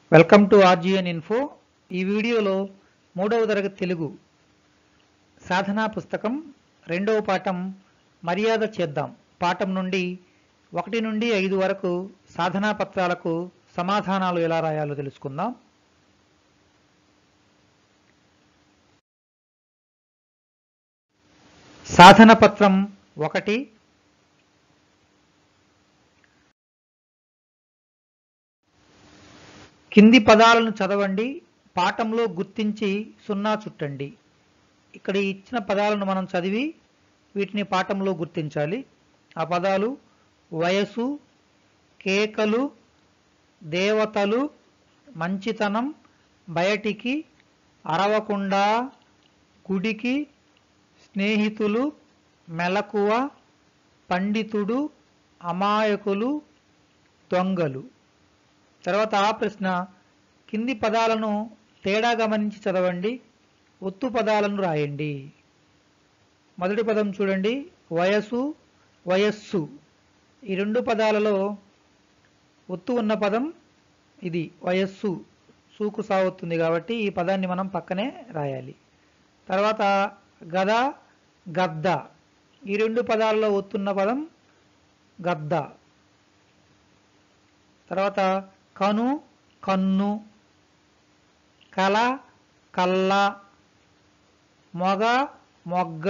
welcome to ఆర్జిఎన్ info ఈ వీడియోలో మూడవ తరగతి తెలుగు సాధనా పుస్తకం రెండవ పాఠం మర్యాద చేద్దాం పాఠం నుండి ఒకటి నుండి ఐదు వరకు సాధనా పత్రాలకు సమాధానాలు ఎలా రాయాలో తెలుసుకుందాం సాధన పత్రం ఒకటి కింది పదాలను చదవండి పాఠంలో గుర్తించి సున్నా చుట్టండి ఇక్కడ ఇచ్చిన పదాలను మనం చదివి వీటిని పాఠంలో గుర్తించాలి ఆ పదాలు వయసు కేకలు దేవతలు మంచితనం బయటికి అరవకుండా గుడికి స్నేహితులు మెలకువ పండితుడు అమాయకులు దొంగలు తర్వాత ఆ ప్రశ్న కింది పదాలను తేడా గమనించి చదవండి ఒత్తు పదాలను రాయండి మొదటి పదం చూడండి వయసు వయస్సు ఈ రెండు పదాలలో ఒత్తు ఉన్న పదం ఇది వయస్సు సూకు సాగుతుంది కాబట్టి ఈ పదాన్ని మనం పక్కనే రాయాలి తర్వాత గద గద్ద ఈ రెండు పదాలలో ఒత్తున్న పదం గద్ద తర్వాత కను కన్ను కల కల్ల మొగ మొగ్గ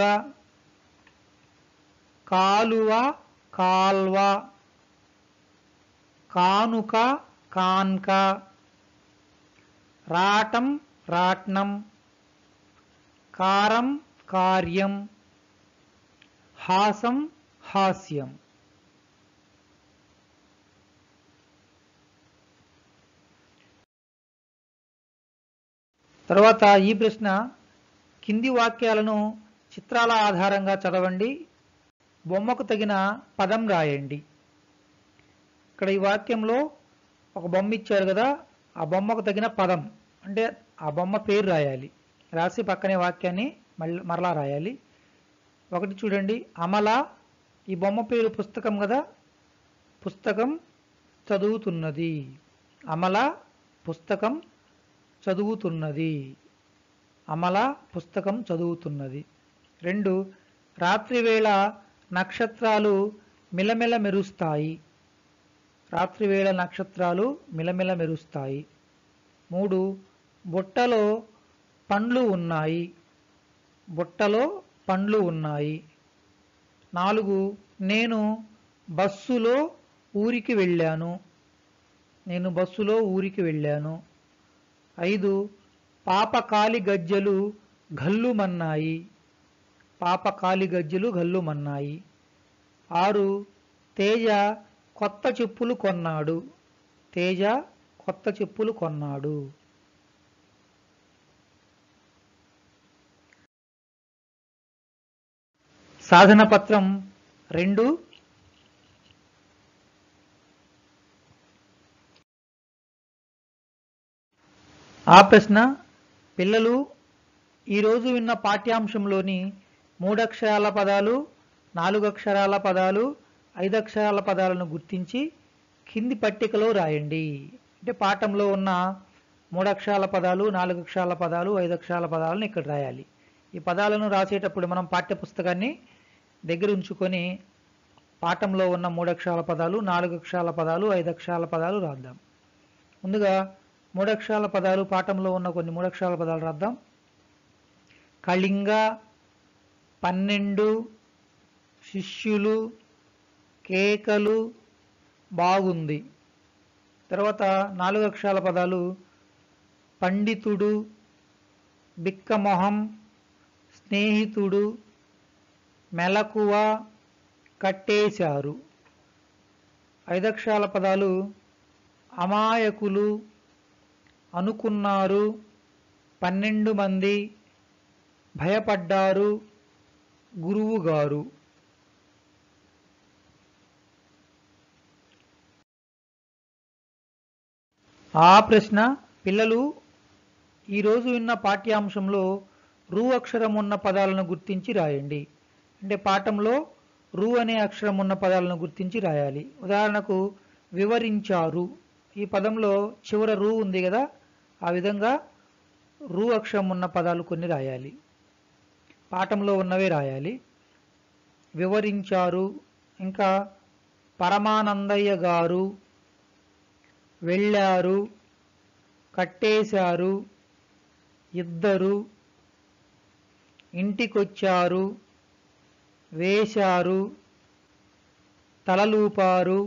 కాలువ కాల్వ కానుక కాన్క రాటం రాట్నం కారం కార్యం హాసం హాస్యం తర్వాత ఈ ప్రశ్న కింది వాక్యాలను చిత్రాల ఆధారంగా చదవండి బొమ్మకు తగిన పదం రాయండి ఇక్కడ ఈ వాక్యంలో ఒక బొమ్మ ఇచ్చారు కదా ఆ బొమ్మకు తగిన పదం అంటే ఆ బొమ్మ పేరు రాయాలి రాసి పక్కనే వాక్యాన్ని మళ్ళీ మరలా రాయాలి ఒకటి చూడండి అమల ఈ బొమ్మ పేరు పుస్తకం కదా పుస్తకం చదువుతున్నది అమల పుస్తకం చదువుతున్నది అమల పుస్తకం చదువుతున్నది రెండు రాత్రివేళ నక్షత్రాలు మిలమిల మెరుస్తాయి రాత్రివేళ నక్షత్రాలు మిలమిల మెరుస్తాయి మూడు బుట్టలో పండ్లు ఉన్నాయి బుట్టలో పండ్లు ఉన్నాయి నాలుగు నేను బస్సులో ఊరికి వెళ్ళాను నేను బస్సులో ఊరికి వెళ్ళాను ఐదు పాప కాలి గజ్జలు గల్లుమన్నాయి పాప కాలి గజ్జలు గల్లుమన్నాయి ఆరు తేజ కొత్త చెప్పులు కొన్నాడు తేజ కొత్త చెప్పులు కొన్నాడు సాధన పత్రం రెండు ఆ ప్రశ్న పిల్లలు ఈరోజు విన్న పాఠ్యాంశంలోని మూడక్షరాల పదాలు నాలుగు అక్షరాల పదాలు ఐదు అక్షరాల పదాలను గుర్తించి కింది పట్టికలో రాయండి అంటే పాఠంలో ఉన్న మూడక్షరాల పదాలు నాలుగు అక్షరాల పదాలు ఐదు అక్షరాల పదాలను ఇక్కడ రాయాలి ఈ పదాలను రాసేటప్పుడు మనం పాఠ్యపుస్తకాన్ని దగ్గర ఉంచుకొని పాఠంలో ఉన్న మూడక్షరాల పదాలు నాలుగు అక్షరాల పదాలు ఐదు అక్షరాల పదాలు రాద్దాం ముందుగా మూడక్షరాల పదాలు పాఠంలో ఉన్న కొన్ని మూడక్షరాల పదాలు రాద్దాం కళింగ పన్నెండు శిష్యులు కేకలు బాగుంది తర్వాత నాలుగు అక్షరాల పదాలు పండితుడు బిక్కమొహం స్నేహితుడు మెలకువ కట్టేశారు ఐదక్షరాల పదాలు అమాయకులు అనుకున్నారు పన్నెండు మంది భయపడ్డారు గురువు గారు ఆ ప్రశ్న పిల్లలు ఈరోజు విన్న పాఠ్యాంశంలో రు అక్షరం ఉన్న పదాలను గుర్తించి రాయండి అంటే పాఠంలో రు అనే అక్షరం ఉన్న పదాలను గుర్తించి రాయాలి ఉదాహరణకు వివరించారు ఈ పదంలో చివర రు ఉంది కదా ఆ విధంగా రు అక్షరం ఉన్న పదాలు కొన్ని రాయాలి పాఠంలో ఉన్నవే రాయాలి వివరించారు ఇంకా పరమానందయ్య గారు వెళ్ళారు కట్టేశారు ఇద్దరు ఇంటికొచ్చారు వేశారు తలలూపారు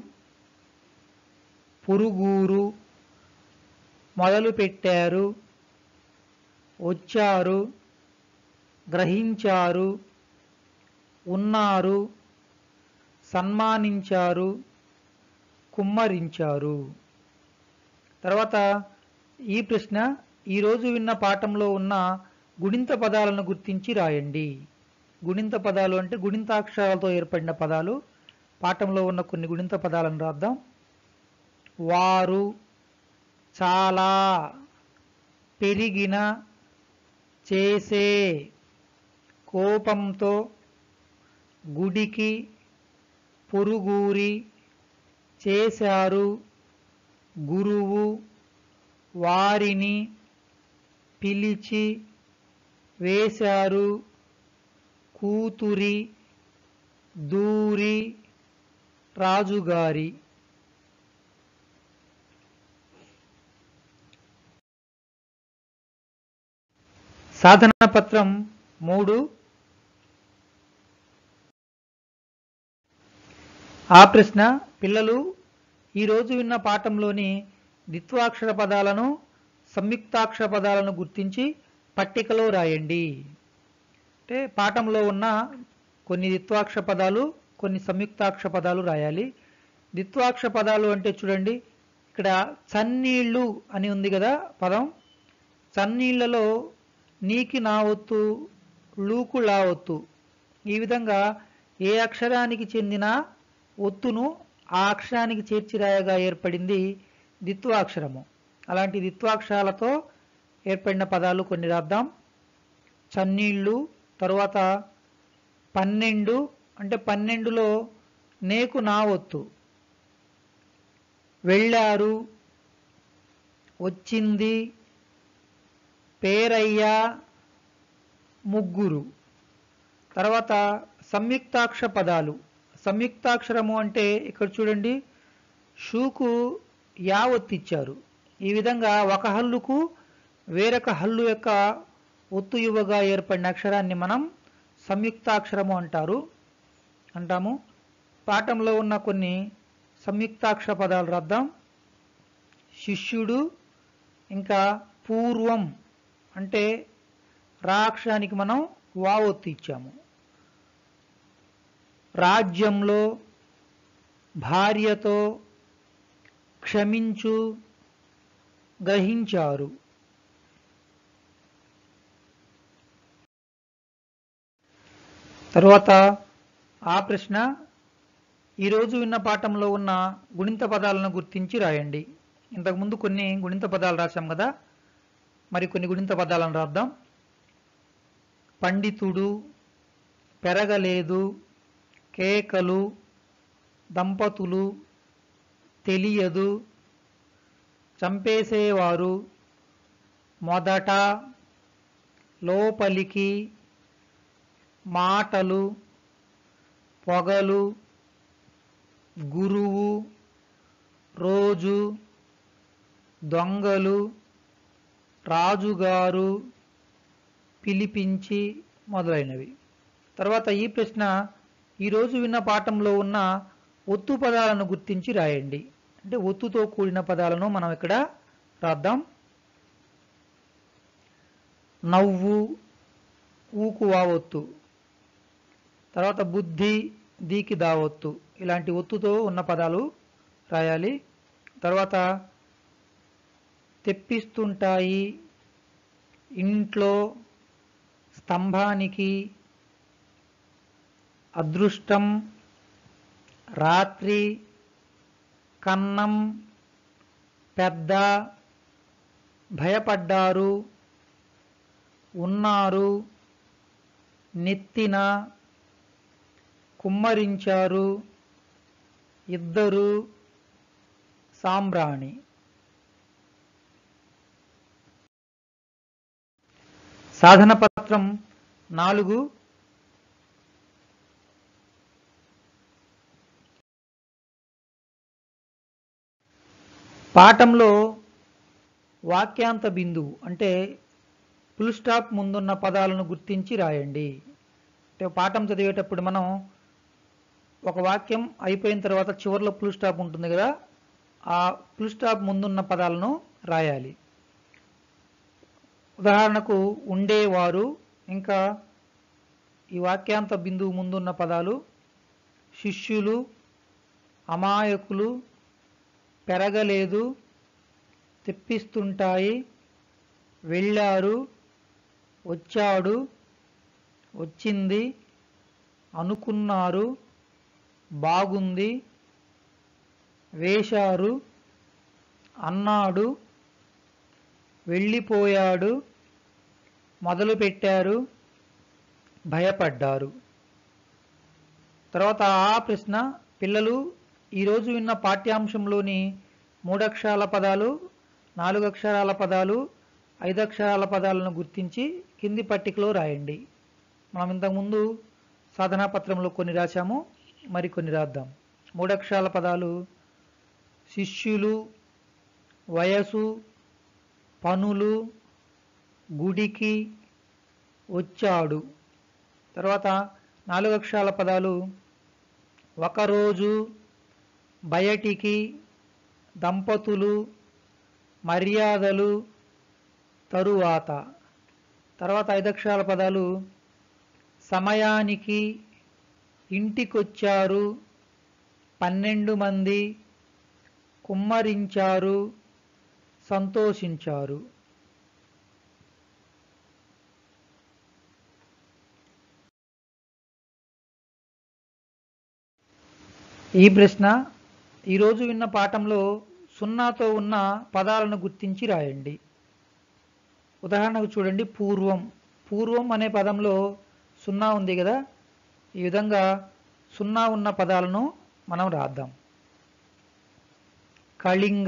పురుగురు మొదలుపెట్టారు వచ్చారు గ్రహించారు ఉన్నారు సన్మానించారు కుమ్మరించారు తర్వాత ఈ ప్రశ్న ఈరోజు విన్న పాఠంలో ఉన్న గుణింత పదాలను గుర్తించి రాయండి గుణింత పదాలు అంటే గుణింతాక్షరాలతో ఏర్పడిన పదాలు పాఠంలో ఉన్న కొన్ని గుణింత పదాలను రాద్దాం వారు చాలా పెరిగిన చేసే కోపంతో గుడికి పురుగూరి చేశారు గురువు వారిని పిలిచి వేశారు కూతురి దూరి రాజుగారి సాధన పత్రం మూడు ఆ ప్రశ్న పిల్లలు ఈరోజు విన్న పాఠంలోని ద్విత్వాక్షర పదాలను సంయుక్తాక్షర పదాలను గుర్తించి పట్టికలో రాయండి అంటే పాఠంలో ఉన్న కొన్ని ద్విత్వాక్షర పదాలు కొన్ని సంయుక్తాక్షర పదాలు రాయాలి ద్విత్వాక్షర పదాలు అంటే చూడండి ఇక్కడ చన్నీళ్ళు అని ఉంది కదా పదం చన్నీళ్లలో నీకి నా ఒత్తు లూకు లా ఒత్తు ఈ విధంగా ఏ అక్షరానికి చెందిన ఒత్తును ఆ అక్షరానికి చేర్చి రాయగా ఏర్పడింది దిత్వాక్షరము అలాంటి దిత్వాక్షరాలతో ఏర్పడిన పదాలు కొన్ని రాద్దాం చన్నీళ్ళు తరువాత పన్నెండు అంటే పన్నెండులో నేకు నా ఒత్తు వెళ్ళారు వచ్చింది పేరయ్య ముగ్గురు తర్వాత సంయుక్తాక్ష పదాలు సంయుక్తాక్షరము అంటే ఇక్కడ చూడండి షూకు యా ఒత్తిచ్చారు ఈ విధంగా ఒక హల్లుకు వేరొక హల్లు యొక్క ఒత్తు ఇవ్వగా ఏర్పడిన అక్షరాన్ని మనం సంయుక్తాక్షరము అంటారు అంటాము పాఠంలో ఉన్న కొన్ని సంయుక్తాక్షర పదాలు రాద్దాం శిష్యుడు ఇంకా పూర్వం అంటే రా అక్షరానికి మనం వా ఒత్తి ఇచ్చాము రాజ్యంలో భార్యతో క్షమించు గ్రహించారు తరువాత ఆ ప్రశ్న ఈరోజు విన్న పాఠంలో ఉన్న గుణింత పదాలను గుర్తించి రాయండి ఇంతకుముందు కొన్ని గుణింత పదాలు రాశాం కదా మరి కొన్ని గుణింత పదాలను రాద్దాం పండితుడు పెరగలేదు కేకలు దంపతులు తెలియదు చంపేసేవారు మొదట లోపలికి మాటలు పొగలు గురువు రోజు దొంగలు రాజుగారు పిలిపించి మొదలైనవి తర్వాత ఈ ప్రశ్న ఈరోజు విన్న పాఠంలో ఉన్న ఒత్తు పదాలను గుర్తించి రాయండి అంటే ఒత్తుతో కూడిన పదాలను మనం ఇక్కడ రాద్దాం నవ్వు ఊకు వావొత్తు తర్వాత బుద్ధి దీకి దావొత్తు ఇలాంటి ఒత్తుతో ఉన్న పదాలు రాయాలి తర్వాత తెప్పిస్తుంటాయి ఇంట్లో స్తంభానికి అదృష్టం రాత్రి కన్నం పెద్ద భయపడ్డారు ఉన్నారు నెత్తిన కుమ్మరించారు ఇద్దరు సాంబ్రాణి సాధన పత్రం నాలుగు పాఠంలో వాక్యాంత బిందువు అంటే ఫుల్ స్టాప్ ముందున్న పదాలను గుర్తించి రాయండి అంటే పాఠం చదివేటప్పుడు మనం ఒక వాక్యం అయిపోయిన తర్వాత చివరిలో ఫుల్ స్టాప్ ఉంటుంది కదా ఆ ఫుల్ స్టాప్ ముందున్న పదాలను రాయాలి ఉదాహరణకు ఉండేవారు ఇంకా ఈ వాక్యాంత బిందువు ముందున్న పదాలు శిష్యులు అమాయకులు పెరగలేదు తెప్పిస్తుంటాయి వెళ్ళారు వచ్చాడు వచ్చింది అనుకున్నారు బాగుంది వేశారు అన్నాడు వెళ్ళిపోయాడు మొదలుపెట్టారు భయపడ్డారు తర్వాత ఆ ప్రశ్న పిల్లలు ఈరోజు విన్న పాఠ్యాంశంలోని మూడు అక్షరాల పదాలు నాలుగు అక్షరాల పదాలు ఐదు అక్షరాల పదాలను గుర్తించి కింది పట్టికలో రాయండి మనం ఇంతకుముందు సాధనా పత్రంలో కొన్ని రాశాము మరికొన్ని రాద్దాం మూడు అక్షరాల పదాలు శిష్యులు వయసు పనులు గుడికి వచ్చాడు తర్వాత నాలుగు అక్షరాల పదాలు ఒకరోజు బయటికి దంపతులు మర్యాదలు తరువాత తర్వాత ఐదు అక్షరాల పదాలు సమయానికి ఇంటికొచ్చారు పన్నెండు మంది కుమ్మరించారు సంతోషించారు ఈ ప్రశ్న ఈరోజు విన్న పాఠంలో సున్నాతో ఉన్న పదాలను గుర్తించి రాయండి ఉదాహరణకు చూడండి పూర్వం పూర్వం అనే పదంలో సున్నా ఉంది కదా ఈ విధంగా సున్నా ఉన్న పదాలను మనం రాద్దాం కళింగ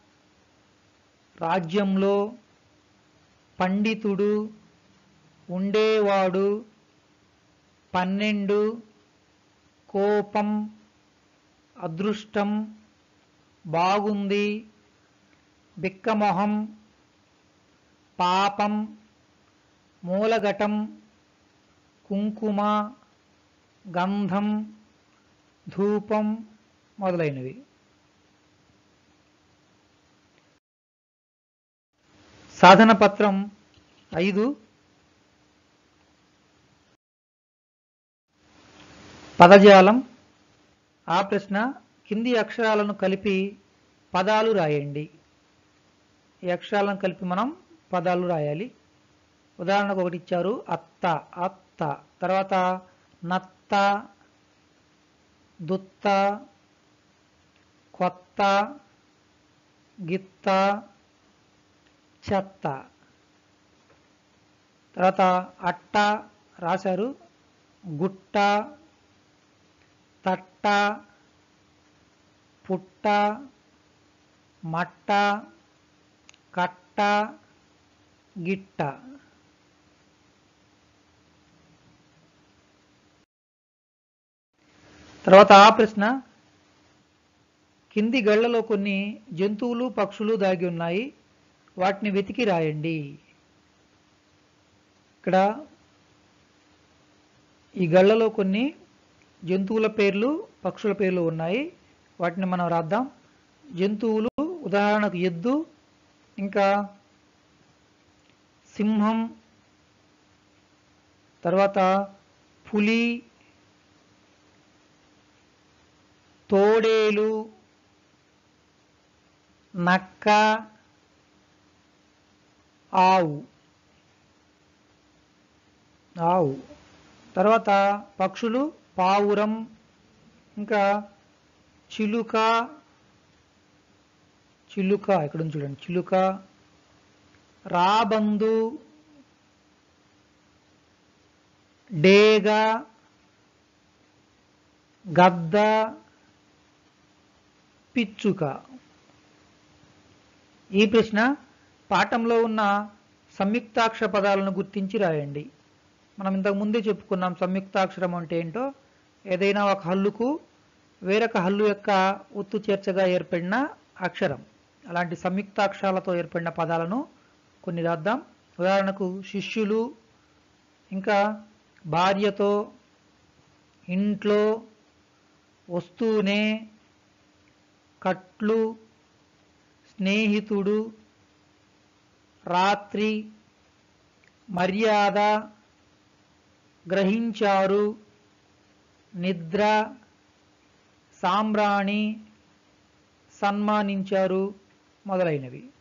రాజ్యంలో పండితుడు ఉండేవాడు పన్నెండు కోపం అదృష్టం బాగుంది బిక్కమొహం పాపం మూలఘటం కుంకుమ గంధం ధూపం మొదలైనవి సాధన పత్రం ఐదు పదజాలం ఆ ప్రశ్న కింది అక్షరాలను కలిపి పదాలు రాయండి ఈ అక్షరాలను కలిపి మనం పదాలు రాయాలి ఉదాహరణకు ఒకటి ఇచ్చారు అత్త అత్త తర్వాత నత్త దుత్త కొత్త గిత్త చెత్త తర్వాత అట్ట రాశారు గుట్ట తట్ట పుట్ట మట్ట కట్ట గిట్ట తర్వాత ఆ ప్రశ్న కింది గళ్లలో కొన్ని జంతువులు పక్షులు దాగి ఉన్నాయి వాటిని వెతికి రాయండి ఇక్కడ ఈ గళ్లలో కొన్ని జంతువుల పేర్లు పక్షుల పేర్లు ఉన్నాయి వాటిని మనం రాద్దాం జంతువులు ఉదాహరణకు ఎద్దు ఇంకా సింహం తర్వాత పులి తోడేలు నక్క ఆవు ఆవు తర్వాత పక్షులు పావురం ఇంకా చిలుక చిలుక ఇక్కడ ఉంది చూడండి చిలుక రాబందు డేగ గద్ద పిచ్చుక ఈ ప్రశ్న పాఠంలో ఉన్న సంయుక్తాక్షర పదాలను గుర్తించి రాయండి మనం ఇంతకు ముందే చెప్పుకున్నాం సంయుక్తాక్షరం అంటే ఏంటో ఏదైనా ఒక హల్లుకు వేరొక హల్లు యొక్క ఒత్తు చేర్చగా ఏర్పడిన అక్షరం అలాంటి సంయుక్తాక్షరాలతో ఏర్పడిన పదాలను కొన్ని రాద్దాం ఉదాహరణకు శిష్యులు ఇంకా భార్యతో ఇంట్లో వస్తూనే కట్లు స్నేహితుడు రాత్రి మర్యాద గ్రహించారు నిద్ర సాంబ్రాణి సన్మానించారు మొదలైనవి